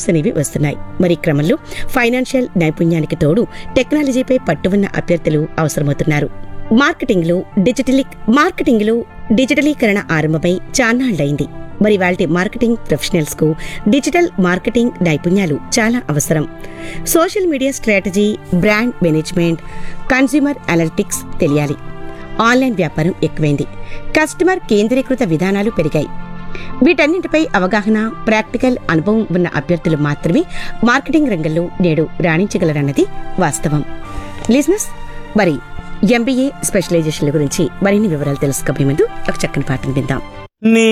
jobs అనేవి వస్తున్నాయి మరి ఈ క్రమంలో ఫైనాన్షియల్ నైపుణ్యానికి తోడు టెక్నాలజీపై పట్టు ఉన్న అభ్యర్థులు అవసరమవుతున్నారు మార్కెటింగ్ లో డిజిటలీ మార్కెటింగ్ లో డిజిటలీకరణ ఆరంభమై చాన్నాళ్లైంది మరి వాళ్ళ మార్కెటింగ్ ప్రొఫెషనల్స్ కు డిజిటల్ మార్కెటింగ్ నైపుణ్యాలు చాలా అవసరం social media strategy brand management consumer analytics తెలియాలి ఆన్లైన్ వ్యాపారం ఎక్కువైంది కస్టమర్ కేంద్రీకృత విధానాలు పెరిగాయి వీటన్నింటిపై అవగాహన ప్రాక్టికల్ అనుభవం ఉన్న అభ్యర్థులు మాత్రమే మార్కెటింగ్ రంగంలో నేడు రాణించగలరన్నది వాస్తవం లిజినెస్ మరి ఎంబీఏ స్పెషలైజేషన్ల గురించి మరిన్ని వివరాలు తెలుసుకోబోయే ముందు ఒక చక్కని పాటను విందాం నీ